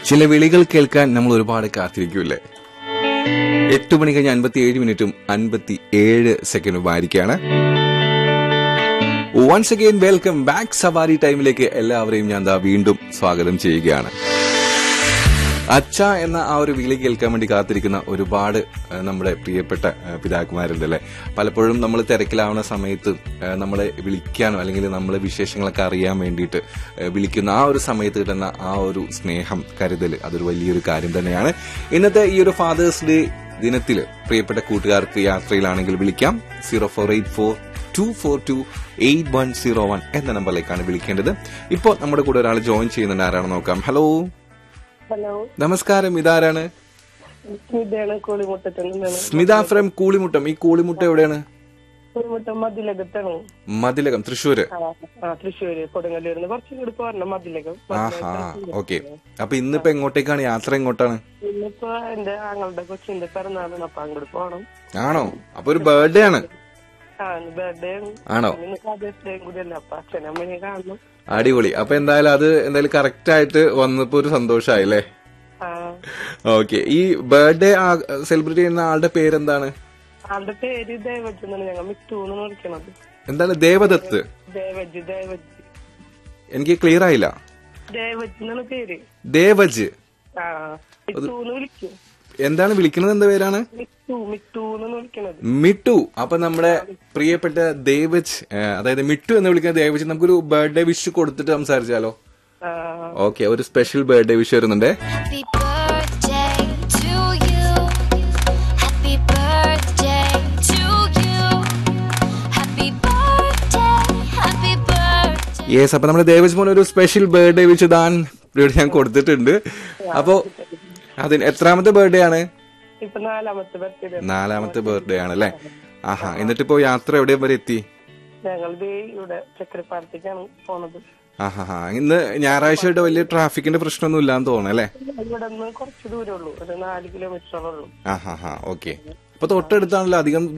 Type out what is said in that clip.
ചില വിളികൾ കേൾക്കാൻ നമ്മൾ ഒരുപാട് കാത്തിരിക്കൂലേ എട്ട് മണി കഴിഞ്ഞ് അൻപത്തി ഏഴ് മിനിറ്റും അൻപത്തി ഏഴ് സെക്കൻഡും ആയിരിക്കാണ് once again welcome back Savari ടൈമിലേക്ക് എല്ലാവരെയും ഞാൻ ദാ വീണ്ടും സ്വാഗതം ചെയ്യുകയാണ് അച്ഛ എന്ന ആ ഒരു വിളി കേൾക്കാൻ വേണ്ടി കാത്തിരിക്കുന്ന ഒരുപാട് ആ, നമ്മുടെ പ്രിയപ്പെട്ട ആ, പിതാക്കന്മാരുണ്ട് അല്ലെ പലപ്പോഴും നമ്മൾ തിരക്കിലാവുന്ന സമയത്ത് ആ, നമ്മളെ വിളിക്കാനോ അല്ലെങ്കിൽ നമ്മളെ വിശേഷങ്ങളൊക്കെ അറിയാൻ വേണ്ടിയിട്ട് ആ, വിളിക്കുന്ന ആ ഒരു സമയത്ത് കിട്ടുന്ന ആ ഒരു സ്നേഹം കരുതൽ അതൊരു വലിയൊരു കാര്യം തന്നെയാണ് ഇന്നത്തെ ഈ ഒരു ഫാദേഴ്സ് ഡേ ദിനത്തിൽ പ്രിയപ്പെട്ട കൂട്ടുകാർക്ക് യാത്രയിലാണെങ്കിൽ വിളിക്കാം zero four eight four two four two eight one zero one എന്ന നമ്പറിലേക്കാണ് വിളിക്കേണ്ടത് ഇപ്പോൾ നമ്മുടെ കൂടെ ഒരാൾ ജോയിൻ ചെയ്യുന്നുണ്ട് ആരാണെന്ന് നോക്കാം ഹലോ ഹലോ നമസ്കാരം ഇതാരാണ് സ്മിതയാണ് കോളിമുട്ടത്തിൽ നിന്നാണ് സ്മിത ഫ്രം കൂളിമുട്ടം ഈ കൂളിമുട്ടം എവിടെയാണ് കോളിമുട്ടം മതിലകത്താണ് മതിലകം തൃശ്ശൂര് ആ, ആ തൃശ്ശൂര് കൊടുങ്ങല്ലൂരിന്ന് കുറച്ചും കൂടി പോരണം മതിലകം ആഹാ ഓക്കെ അപ്പൊ ഇന്നിപ്പോ എങ്ങോട്ടേക്കാണ് യാത്ര എങ്ങോട്ടാണ് ഇന്നിപ്പോ എന്റെ ആങ്ങളുടെ കൊച്ചിന്റെ പിറന്നാളാണ് അപ്പൊ അങ്ങോട്ട് പോണം ആണോ അപ്പൊ ഒരു ബർത്ത്ഡേ ആണ് ആ ബർത്ത്ഡേ ആണോ ഇന്ന് ഫാദേഴ്സ് ഡേ കൂടി അല്ല അപ്പൊ അച്ഛനമ്മനെ കാണണം അടിപൊളി അപ്പൊ എന്തായാലും അത് എന്തായാലും കറക്റ്റ് ആയിട്ട് വന്നപ്പോ ഒരു സന്തോഷമായി അല്ലേ ആ ഓക്കെ ഈ ബർത്ത്ഡേ സെലിബ്രേറ്റ് ചെയ്യുന്ന ആളുടെ പേരെന്താണ് ആളുടെ പേര് ദേവജ് എന്നാണ് ഞങ്ങൾ മിറ്റു എന്ന് വിളിക്കണത് എന്താണ് ദേവദത്ത് ദേവജ് ദേവജ് എനിക്ക് ക്ലിയർ ആയില്ല ദേവജ് എന്നാണ് പേര് ദേവജ് ആ മിറ്റു എന്ന് വിളിക്കും എന്താണ് വിളിക്കുന്നത് എന്ത് പേരാണ് മിറ്റു മിറ്റു എന്നാണ് വിളിക്കണത് മിട്ടു അപ്പൊ നമ്മുടെ പ്രിയപ്പെട്ട ദേവജ് ഏ, അതായത് മിട്ടു എന്ന് വിളിക്കുന്ന ദേവജ് നമുക്കൊരു ബർത്ത്ഡേ വിഷ് കൊടുത്തിട്ട് സംസാരിച്ചാലോ ആ ഓക്കെ ഒരു സ്പെഷ്യൽ ബർത്ത്ഡേ വിഷ് വരുന്നുണ്ട് Happy birthday to you. Happy birthday to you. Happy birthday, happy birthday. Yes അപ്പൊ നമ്മുടെ ദേവജ് മോൻ ഒരു സ്പെഷ്യൽ ബർത്ത്ഡേ വിഷ് താൻ ഇവിടെ ഞാൻ കൊടുത്തിട്ടുണ്ട് അപ്പോ അതിന് എത്രാമത്തെ ബർത്ത്ഡേ ആണ് ഇപ്പൊ നാലാമത്തെ ബർത്ത്ഡേ നാലാമത്തെ ബർത്ത്ഡേ ആണ് അല്ലേ ആഹാ എന്നിട്ടിപ്പോ യാത്ര എവിടെ വരെ എത്തി ഞങ്ങൾ ദേ ഇവിടെ ചക്രപ്പാടത്തേക്കാണ് പോണത് ആഹാ ഹാ ഇന്ന് ഞായറാഴ്ചയായിട്ട് വലിയ ട്രാഫിക്കിന്റെ പ്രശ്നമൊന്നും ഇല്ലാന്ന് തോന്നുന്നു അല്ലേ ഇവിടെ നിന്ന് കുറച്ച് ദൂരേ ഉള്ളൂ ഒരു നാല് കിലോമീറ്ററോളം ഉള്ളൂ ആഹാ ഹാ ഓക്കെ അപ്പൊ തൊട്ടടുത്താണല്ലോ അധികം